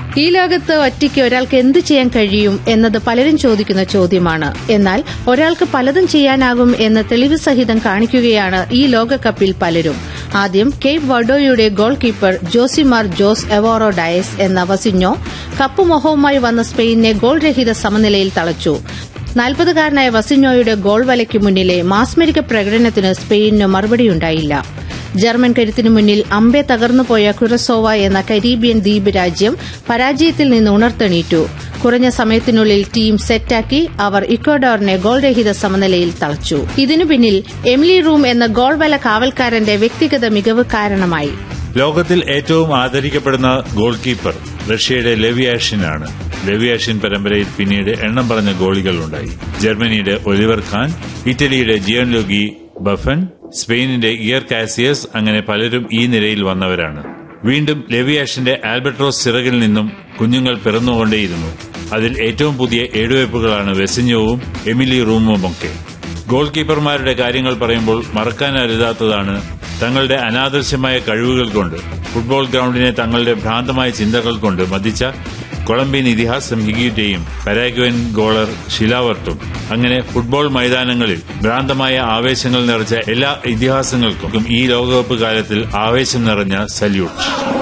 ഈ ലോകത്ത് ഒറ്റയ്ക്ക് ഒരാൾക്ക് എന്ത് ചെയ്യാൻ കഴിയും എന്നത് പലരും ചോദിക്കുന്ന ചോദ്യമാണ് എന്നാൽ ഒരാൾക്ക് പലതും ചെയ്യാനാകും എന്ന് തെളിവ് സഹിതം കാണിക്കുകയാണ് ഈ ലോകകപ്പിൽ പലരും ആദ്യം കേപ്പ് വഡോയുടെ goal keeper Josimar Jose Evora Dias എന്ന വസിഞ്ഞോ കപ്പ് മൊഹവുമായി വന്ന സ്പെയിനെ ഗോൾ രഹിത സമനിലയിൽ തളച്ചു നാൽപ്പതുകാരനായ വസിഞ്ഞോയുടെ ഗോൾ വലയ്ക്ക് മുന്നിലെ മാസ്മരിക പ്രകടനത്തിന് സ്പെയിനിന് മറുപടിയുണ്ടായില്ല ജർമ്മൻ കരുത്തിനു മുന്നിൽ അമ്പെ തകർന്നുപോയ കുറസോവ എന്ന കരീബിയൻ ദ്വീപ് രാജ്യം പരാജയത്തിൽ നിന്ന് ഉണർത്തെണീറ്റു കുറഞ്ഞ സമയത്തിനുള്ളിൽ ടീം സെറ്റാക്കി അവർ ഇക്വഡോറിനെ ഗോൾരഹിത സമനിലയിൽ തളച്ചു ഇതിനു പിന്നിൽ എമിലി റൂം എന്ന ഗോൾ വല കാവൽക്കാരന്റെ വ്യക്തിഗത മികവ് കാരണമായി ലോകത്തിൽ ഏറ്റവും ആദരിക്കപ്പെടുന്ന ഗോൾ കീപ്പർ റഷ്യയുടെ ലെവിയാഷിനാണ് ലെവിയാഷിൻ പരമ്പരയിൽ പിന്നീട് എണ്ണം പറഞ്ഞ ഗോളികളുണ്ടായി ജർമ്മനിയുടെ ഒലിവർ ഖാൻ ഇറ്റലിയുടെ ജിയൻലോഗി ബഫൻ സ്പെയിനിന്റെ ഇയർ കാസിയസ് അങ്ങനെ പലരും ഈ നിരയിൽ വന്നവരാണ് വീണ്ടും ലെവിയാഷിന്റെ ആൽബട്രോസ് ചിറകിൽ നിന്നും കുഞ്ഞുങ്ങൾ പിറന്നുകൊണ്ടേയിരുന്നു അതിൽ ഏറ്റവും പുതിയ ഏഴുവയ്പ്പുകളാണ് വെസിഞ്ഞോവും എമിലി റൂമുമൊക്കെ ഗോൾ കീപ്പർമാരുടെ കാര്യങ്ങൾ പറയുമ്പോൾ മറക്കാനരുതാത്തതാണ് തങ്ങളുടെ അനാദർശമായ കഴിവുകൾ കൊണ്ട് ഫുട്ബോൾ ഗ്രൌണ്ടിനെ തങ്ങളുടെ ഭ്രാന്തമായ ചിന്തകൾ കൊണ്ട് മതിച്ച കൊളംബിയൻ ഇതിഹാസം ഹിഗിയുടെയും പരാഗ്വൻ ഗോളർ ഷിലാവർട്ടും അങ്ങനെ ഫുട്ബോൾ മൈതാനങ്ങളിൽ ഭ്രാന്തമായ ആവേശങ്ങൾ നിറച്ച എല്ലാ ഇതിഹാസങ്ങൾക്കും ഈ ലോകകപ്പ് കാലത്തിൽ ആവേശം നിറഞ്ഞ സല്യൂട്ട്